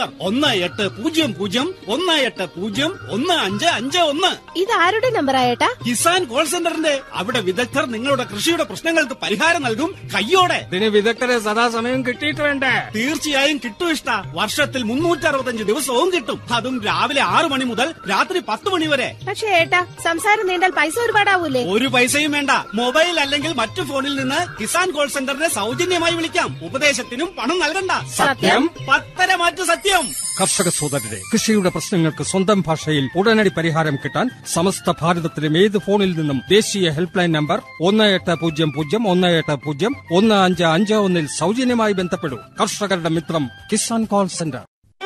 Number ഒന്ന് എട്ട് പൂജ്യം പൂജ്യം ഒന്ന് എട്ട് പൂജ്യം ഒന്ന് അഞ്ച് അഞ്ച് ഒന്ന് ഇത് ആരുടെ നമ്പർ ആയേട്ടാ കിസാൻ കോൾ സെന്ററിന്റെ അവിടെ വിദഗ്ധർ നിങ്ങളുടെ കൃഷിയുടെ പ്രശ്നങ്ങൾക്ക് പരിഹാരം നൽകും കയ്യോടെ ഇതിന് വിദഗ്ധരെ സദാസമയം കിട്ടിയിട്ട് വേണ്ടേ തീർച്ചയായും കിട്ടും ഇഷ്ട വർഷത്തിൽ മുന്നൂറ്റി അറുപത്തഞ്ച് ദിവസവും കിട്ടും അതും രാവിലെ ആറു മണി മുതൽ രാത്രി പത്ത് മണി വരെ പക്ഷേ ഏട്ടാ സംസാരം നീണ്ടാൽ പൈസ ഒരുപാടാവൂലേ ഒരു പൈസയും വേണ്ട മൊബൈൽ അല്ലെങ്കിൽ മറ്റു ഫോണിൽ നിന്ന് കിസാൻ കോൾ സെന്ററിനെ സൗജന്യമായി വിളിക്കാം ഉപദേശത്തിനും പണം നൽകണ്ട സത്യം? പത്തര മാറ്റു സത്യം കർഷക സോദരരെ കൃഷിയുടെ പ്രശ്നങ്ങൾക്ക് സ്വന്തം ഭാഷയിൽ ഉടനടി പരിഹാരം കിട്ടാൻ സമസ്ത ഭാരതത്തിലും ഏത് ഫോണിൽ നിന്നും ദേശീയ ഹെൽപ്പ് ലൈൻ നമ്പർ ഒന്ന് എട്ട് പൂജ്യം പൂജ്യം ഒന്ന് എട്ട് പൂജ്യം ഒന്ന് അഞ്ച് അഞ്ച് ഒന്നിൽ സൗജന്യമായി ബന്ധപ്പെടൂ കർഷകരുടെ മിത്രം കിസാൻ കോൾ സെന്റർ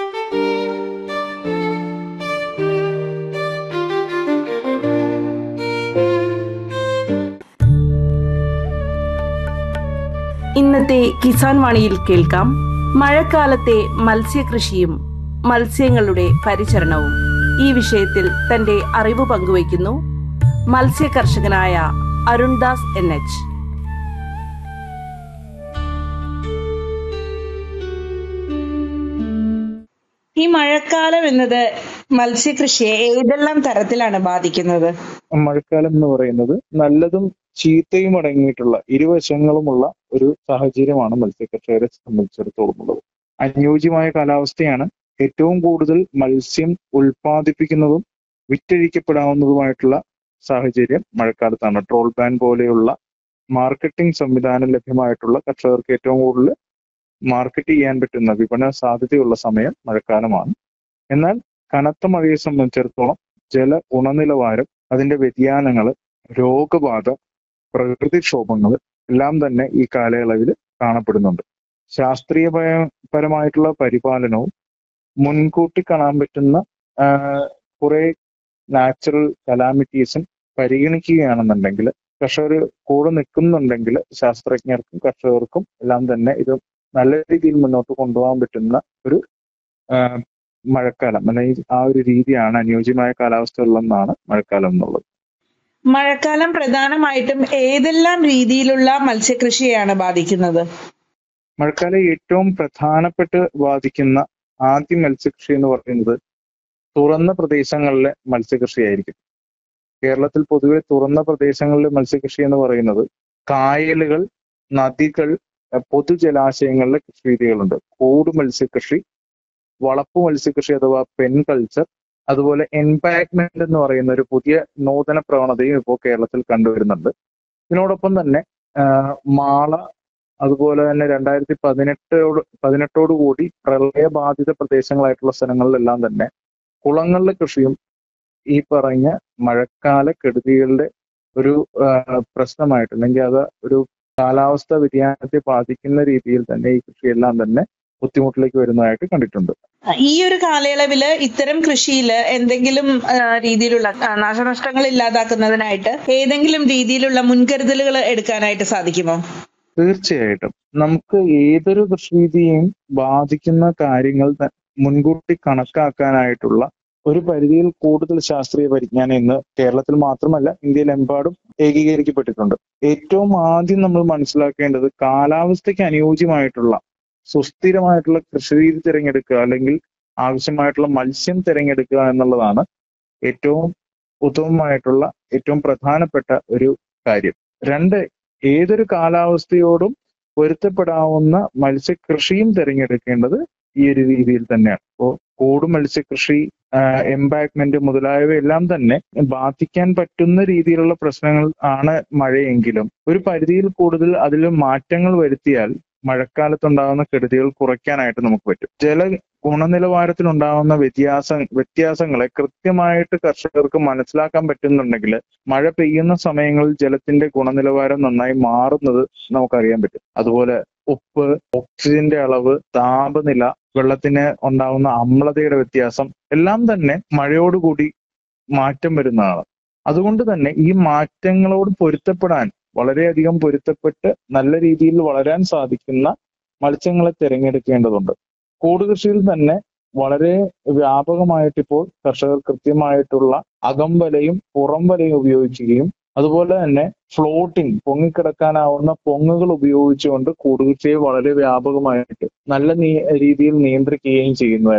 ഇന്നത്തെ കിസാൻ വാണിയിൽ കേൾക്കാം മഴക്കാലത്തെ മത്സ്യകൃഷിയും മത്സ്യങ്ങളുടെ പരിചരണവും ഈ വിഷയത്തിൽ തന്റെ അറിവ് പങ്കുവയ്ക്കുന്നു മത്സ്യ കർഷകനായ അരുൺദാസ് എൻ എച്ച് ഈ മഴക്കാലം എന്നത് മത്സ്യകൃഷിയെ ഏതെല്ലാം തരത്തിലാണ് ബാധിക്കുന്നത് മഴക്കാലം എന്ന് പറയുന്നത് നല്ലതും ചീത്തയും അടങ്ങിയിട്ടുള്ള ഇരുവശങ്ങളുമുള്ള ഒരു സാഹചര്യമാണ് മത്സ്യകർഷകരെ സംബന്ധിച്ചിടത്തോളം ഉള്ളത് അനുയോജ്യമായ കാലാവസ്ഥയാണ് ഏറ്റവും കൂടുതൽ മത്സ്യം ഉൽപ്പാദിപ്പിക്കുന്നതും വിറ്റഴിക്കപ്പെടാവുന്നതുമായിട്ടുള്ള സാഹചര്യം മഴക്കാലത്താണ് ട്രോൾ ബാൻ പോലെയുള്ള മാർക്കറ്റിംഗ് സംവിധാനം ലഭ്യമായിട്ടുള്ള കർഷകർക്ക് ഏറ്റവും കൂടുതൽ മാർക്കറ്റ് ചെയ്യാൻ പറ്റുന്ന വിപണന സാധ്യതയുള്ള സമയം മഴക്കാലമാണ് എന്നാൽ കനത്ത മഴയെ സംബന്ധിച്ചിടത്തോളം ജല ഗുണനിലവാരം അതിന്റെ വ്യതിയാനങ്ങൾ രോഗബാധ പ്രകൃതിക്ഷോഭങ്ങൾ എല്ലാം തന്നെ ഈ കാലയളവിൽ കാണപ്പെടുന്നുണ്ട് ശാസ്ത്രീയപരമായിട്ടുള്ള പരിപാലനവും മുൻകൂട്ടി കാണാൻ പറ്റുന്ന കുറെ നാച്ചുറൽ കലാമിറ്റീസും പരിഗണിക്കുകയാണെന്നുണ്ടെങ്കിൽ കർഷകർ കൂടെ നിൽക്കുന്നുണ്ടെങ്കിൽ ശാസ്ത്രജ്ഞർക്കും കർഷകർക്കും എല്ലാം തന്നെ ഇത് നല്ല രീതിയിൽ മുന്നോട്ട് കൊണ്ടുപോകാൻ പറ്റുന്ന ഒരു ആ, മഴക്കാലം അല്ലെങ്കിൽ ആ ഒരു രീതിയാണ് അനുയോജ്യമായ കാലാവസ്ഥകളിലൊന്നാണ് മഴക്കാലം എന്നുള്ളത് മഴക്കാലം പ്രധാനമായിട്ടും ഏതെല്ലാം രീതിയിലുള്ള മത്സ്യകൃഷിയെയാണ് ബാധിക്കുന്നത് മഴക്കാലം ഏറ്റവും പ്രധാനപ്പെട്ട് ബാധിക്കുന്ന ആദ്യ മത്സ്യകൃഷി എന്ന് പറയുന്നത് തുറന്ന പ്രദേശങ്ങളിലെ മത്സ്യകൃഷിയായിരിക്കും കേരളത്തിൽ പൊതുവെ തുറന്ന പ്രദേശങ്ങളിലെ മത്സ്യകൃഷി എന്ന് പറയുന്നത് കായലുകൾ നദികൾ അഹ് പൊതുജലാശയങ്ങളിലെ കൃഷി രീതികളുണ്ട് കൂട് മത്സ്യകൃഷി വളപ്പ് മത്സ്യകൃഷി അഥവാ പെൻ കൾച്ചർ അതുപോലെ എൻപാക്മെന്റ് എന്ന് പറയുന്ന ഒരു പുതിയ നൂതന പ്രവണതയും ഇപ്പോൾ കേരളത്തിൽ കണ്ടുവരുന്നുണ്ട് ഇതിനോടൊപ്പം തന്നെ ആഹ് മാള അതുപോലെ തന്നെ രണ്ടായിരത്തി പതിനെട്ടോട് പതിനെട്ടോട് കൂടി പ്രളയബാധിത പ്രദേശങ്ങളായിട്ടുള്ള സ്ഥലങ്ങളിലെല്ലാം തന്നെ കുളങ്ങളിലെ കൃഷിയും ഈ പറഞ്ഞ മഴക്കാല കെടുതികളുടെ ഒരു ആഹ് പ്രശ്നമായിട്ട് അല്ലെങ്കിൽ അത് ഒരു കാലാവസ്ഥ വ്യതിയാനത്തെ ബാധിക്കുന്ന രീതിയിൽ തന്നെ ഈ കൃഷിയെല്ലാം തന്നെ ബുദ്ധിമുട്ടിലേക്ക് വരുന്നതായിട്ട് കണ്ടിട്ടുണ്ട് ഈ ഒരു കാലയളവില് ഇത്തരം കൃഷിയിൽ എന്തെങ്കിലും ആ, രീതിയിലുള്ള ആ, നാശനഷ്ടങ്ങൾ ഇല്ലാതാക്കുന്നതിനായിട്ട് ഏതെങ്കിലും രീതിയിലുള്ള മുൻകരുതലുകൾ എടുക്കാനായിട്ട് സാധിക്കുമോ തീർച്ചയായിട്ടും നമുക്ക് ഏതൊരു കൃഷിരീതിയെയും ബാധിക്കുന്ന കാര്യങ്ങൾ ത- മുൻകൂട്ടി കണക്കാക്കാനായിട്ടുള്ള ഒരു പരിധിയിൽ കൂടുതൽ ശാസ്ത്രീയ പരിജ്ഞാനം ഇന്ന് കേരളത്തിൽ മാത്രമല്ല ഇന്ത്യയിലെമ്പാടും ഏകീകരിക്കപ്പെട്ടിട്ടുണ്ട് ഏറ്റവും ആദ്യം നമ്മൾ മനസ്സിലാക്കേണ്ടത് കാലാവസ്ഥയ്ക്ക് അനുയോജ്യമായിട്ടുള്ള സുസ്ഥിരമായിട്ടുള്ള കൃഷിരീതി തിരഞ്ഞെടുക്കുക അല്ലെങ്കിൽ ആവശ്യമായിട്ടുള്ള മത്സ്യം തിരഞ്ഞെടുക്കുക എന്നുള്ളതാണ് ഏറ്റവും ഉത്തമമായിട്ടുള്ള ഏറ്റവും പ്രധാനപ്പെട്ട ഒരു കാര്യം രണ്ട് ഏതൊരു കാലാവസ്ഥയോടും പൊരുത്തപ്പെടാവുന്ന മത്സ്യകൃഷിയും തിരഞ്ഞെടുക്കേണ്ടത് ഈ ഒരു രീതിയിൽ തന്നെയാണ് അപ്പോൾ കൂട് മത്സ്യകൃഷി എംപാക്ട്മെന്റ് മുതലായവയെല്ലാം തന്നെ ബാധിക്കാൻ പറ്റുന്ന രീതിയിലുള്ള പ്രശ്നങ്ങൾ ആണ് മഴയെങ്കിലും ഒരു പരിധിയിൽ കൂടുതൽ അതിൽ മാറ്റങ്ങൾ വരുത്തിയാൽ മഴക്കാലത്തുണ്ടാകുന്ന കെടുതികൾ കുറയ്ക്കാനായിട്ട് നമുക്ക് പറ്റും ജല ഗുണനിലവാരത്തിലുണ്ടാകുന്ന വ്യത്യാസ വ്യത്യാസങ്ങളെ കൃത്യമായിട്ട് കർഷകർക്ക് മനസ്സിലാക്കാൻ പറ്റുന്നുണ്ടെങ്കിൽ മഴ പെയ്യുന്ന സമയങ്ങളിൽ ജലത്തിന്റെ ഗുണനിലവാരം നന്നായി മാറുന്നത് നമുക്കറിയാൻ പറ്റും അതുപോലെ ഉപ്പ് ഓക്സിജന്റെ അളവ് താപനില വെള്ളത്തിന് ഉണ്ടാകുന്ന അമ്ലതയുടെ വ്യത്യാസം എല്ലാം തന്നെ മഴയോടുകൂടി മാറ്റം വരുന്നതാണ് അതുകൊണ്ട് തന്നെ ഈ മാറ്റങ്ങളോട് പൊരുത്തപ്പെടാൻ വളരെയധികം പൊരുത്തപ്പെട്ട് നല്ല രീതിയിൽ വളരാൻ സാധിക്കുന്ന മത്സ്യങ്ങളെ തിരഞ്ഞെടുക്കേണ്ടതുണ്ട് കൂട് കൃഷിയിൽ തന്നെ വളരെ വ്യാപകമായിട്ട് ഇപ്പോൾ കർഷകർ കൃത്യമായിട്ടുള്ള അകംവലയും പുറം വലയും ഉപയോഗിക്കുകയും അതുപോലെ തന്നെ ഫ്ലോട്ടിംഗ് പൊങ്ങിക്കിടക്കാനാവുന്ന പൊങ്ങുകൾ ഉപയോഗിച്ചുകൊണ്ട് കൂടുകൃഷിയെ വളരെ വ്യാപകമായിട്ട് നല്ല നീ രീതിയിൽ നിയന്ത്രിക്കുകയും ചെയ്യുന്നതായിരുന്നു